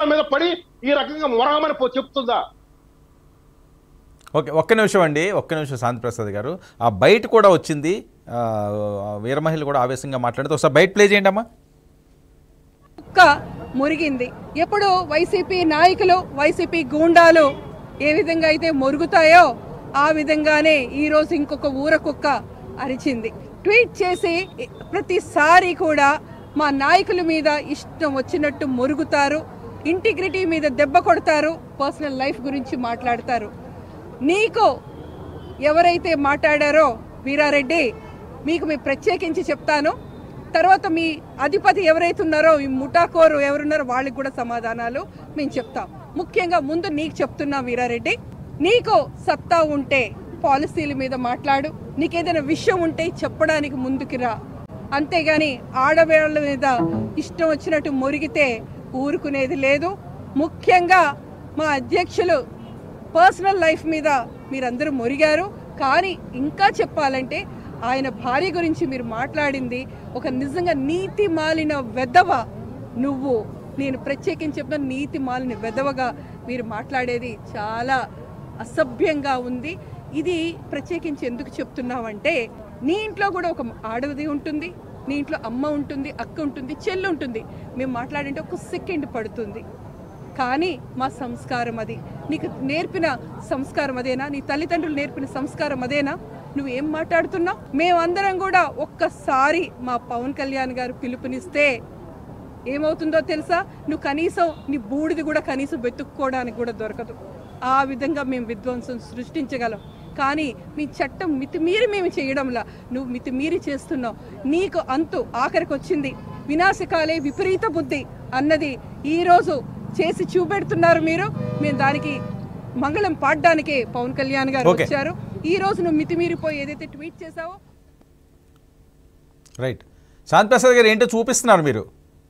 మీద పడి ఈ రకంగా మొరగమని పో- చెప్తుందా ఓకే ఒక్క నిమిషం అండి ఒక్క నిమిషం శాంతి ప్రసాద్ గారు ఆ బయట కూడా వచ్చింది ఆ, వీర మహిళ కూడా ఆవేశంగా మాట్లాడితే ఒకసారి బయట ప్లే చేయండి అమ్మా కుక్క మురిగింది ఎప్పుడు వైసీపీ నాయకులు వైసీపీ గూండాలు ఏ విధంగా అయితే మురుగుతాయో ఆ విధంగానే ఈరోజు ఇంకొక ఊర కుక్క అరిచింది ట్వీట్ చేసి ప్రతిసారి కూడా మా నాయకుల మీద ఇష్టం వచ్చినట్టు మురుగుతారు ఇంటిగ్రిటీ మీద దెబ్బ కొడతారు పర్సనల్ లైఫ్ గురించి మాట్లాడతారు నీకు ఎవరైతే మాట్లాడారో వీరారెడ్డి మీకు మీ ప్రత్యేకించి చెప్తాను తర్వాత మీ అధిపతి ఎవరైతే ఉన్నారో ఈ ముఠాకోరు ఎవరున్నారో వాళ్ళకి కూడా సమాధానాలు మేము చెప్తాం ముఖ్యంగా ముందు నీకు చెప్తున్నా వీరారెడ్డి నీకు సత్తా ఉంటే పాలసీల మీద మాట్లాడు నీకేదైనా విషయం ఉంటే చెప్పడానికి ముందుకు రా అంతేగాని ఆడవేళ్ల మీద ఇష్టం వచ్చినట్టు మురిగితే ఊరుకునేది లేదు ముఖ్యంగా మా అధ్యక్షులు పర్సనల్ లైఫ్ మీద మీరందరూ మురిగారు కానీ ఇంకా చెప్పాలంటే ఆయన భార్య గురించి మీరు మాట్లాడింది ఒక నిజంగా నీతి మాలిన వెదవ నువ్వు నేను ప్రత్యేకించి చెప్తున్న నీతి మాలిన వెదవగా మీరు మాట్లాడేది చాలా అసభ్యంగా ఉంది ఇది ప్రత్యేకించి ఎందుకు చెప్తున్నావంటే నీ ఇంట్లో కూడా ఒక ఆడది ఉంటుంది నీ ఇంట్లో అమ్మ ఉంటుంది అక్క ఉంటుంది చెల్లి ఉంటుంది మేము మాట్లాడింటే ఒక సెకండ్ పడుతుంది కానీ మా సంస్కారం అది నీకు నేర్పిన సంస్కారం అదేనా నీ తల్లిదండ్రులు నేర్పిన సంస్కారం అదేనా నువ్వు ఏం మాట్లాడుతున్నావు మేమందరం కూడా ఒక్కసారి మా పవన్ కళ్యాణ్ గారు పిలుపునిస్తే ఏమవుతుందో తెలుసా నువ్వు కనీసం నీ బూడిది కూడా కనీసం వెతుక్కోవడానికి కూడా దొరకదు ఆ విధంగా మేము విధ్వంసం సృష్టించగలం కానీ మీ చట్టం మితిమీరి మేము చేయడంలా నువ్వు మితిమీరి చేస్తున్నావు నీకు అంతు ఆఖరికి వచ్చింది వినాశకాలే విపరీత బుద్ధి అన్నది ఈరోజు చేసి చూపెడుతున్నారు మీరు మేము దానికి మంగళం పాడడానికే పవన్ కళ్యాణ్ గారు Okay. వచ్చారు ఈ రోజు నువ్వు మితిమీరిపోయి ఏదైతే ట్వీట్ చేసావో రైట్ శాంతి ప్రసాద్ గారు ఏంటో చూపిస్తున్నారు మీరు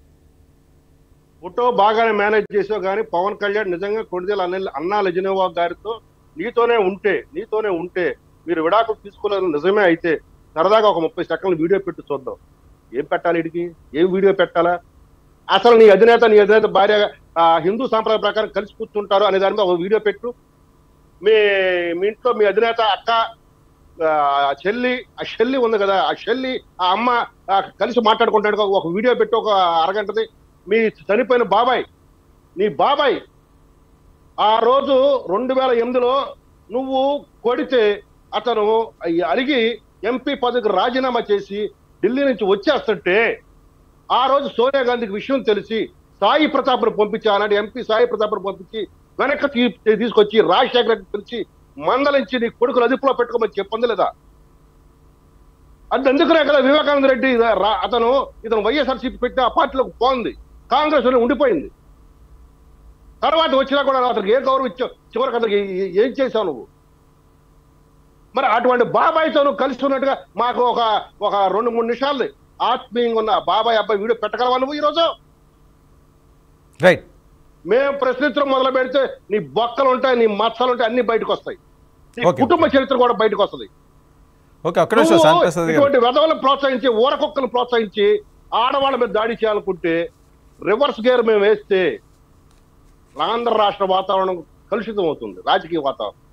ఫోటో బాగానే మేనేజ్ చేసావు కానీ పవన్ కళ్యాణ్ నిజంగా కొడిదేల అనిల్ అన్నా లెజనోవా గారితో నీతోనే ఉంటే నీతోనే ఉంటే మీరు విడాకులు తీసుకోలేదు నిజమే అయితే సరదాగా ఒక ముప్పై సెకండ్లు వీడియో పెట్టి చూద్దాం ఏం పెట్టాలి ఇడికి ఏం వీడియో పెట్టాలా అసలు నీ అధినేత నీ అధినేత భార్య ఆ, హిందూ సాంప్రదాయ ప్రకారం కలిసి కూర్చుంటారు అనే దాని మీద ఒక వీడియో పెట్టు మీ మీ ఇంట్లో మీ అధినేత అక్క ఆ, ఆ చెల్లి ఆ చెల్లి ఉంది కదా ఆ చెల్లి ఆ అమ్మ ఆ, కలిసి మాట్లాడుకుంటాడు ఒక వీడియో పెట్టి ఒక అరగంటది మీ చనిపోయిన బాబాయ్ నీ బాబాయ్ ఆ రోజు రెండు వేల ఎనిమిదిలో నువ్వు కొడితే అతను అడిగి ఎంపీ పదవికి రాజీనామా చేసి ఢిల్లీ నుంచి వచ్చేస్తుంటే ఆ రోజు సోనియా గాంధీకి విషయం తెలిసి సాయి ప్రతాప్ను పంపించి ఆనాడు ఎంపీ సాయి ప్రతాప్ను పంపించి వెనక్కి తీ- తీసుకొచ్చి రాజశేఖర రెడ్డి పిలిచి మందలించి నీ కొడుకులు అదుపులో పెట్టుకోమని చెప్పింది లేదా అది ఎందుకునే కదా వివేకానంద రెడ్డి రా- అతను ఇతను వైఎస్ఆర్సీపీ పెట్టిన ఆ పార్టీలోకి పోంది కాంగ్రెస్ లో ఉండిపోయింది తర్వాత వచ్చినా కూడా అతనికి ఏ గౌరవం ఇచ్చావు చివరికి అతనికి ఏ- ఏం చేశావు నువ్వు మరి అటువంటి బాబాయ్తో నువ్వు కలిసి ఉన్నట్టుగా మాకు ఒక ఒక రెండు మూడు నిమిషాలు ఆత్మీయంగా ఉన్న బాబాయ్ అబ్బాయి వీడియో పెట్టగలవా నువ్వు ఈరోజు రైట్ మేము ప్రశ్నించడం మొదలు పెడితే నీ బొక్కలు ఉంటాయి నీ మచ్చలు ఉంటాయి అన్ని బయటకు వస్తాయి నీ Okay. కుటుంబ చరిత్ర కూడా బయటకు వస్తుంది ఓకే ఒక్క నిమిషం శాంతి ప్రసాద్ గారు ఇటువంటి వెధవలను ప్రోత్సహించి ఊరకొక్కలను ప్రోత్సహించి ఆడవాళ్ళ మీద దాడి చేయాలనుకుంటే రివర్స్ గేర్ మేము వేస్తే ఆంధ్ర రాష్ట్ర వాతావరణం కలుషితం అవుతుంది రాజకీయ వాతావరణం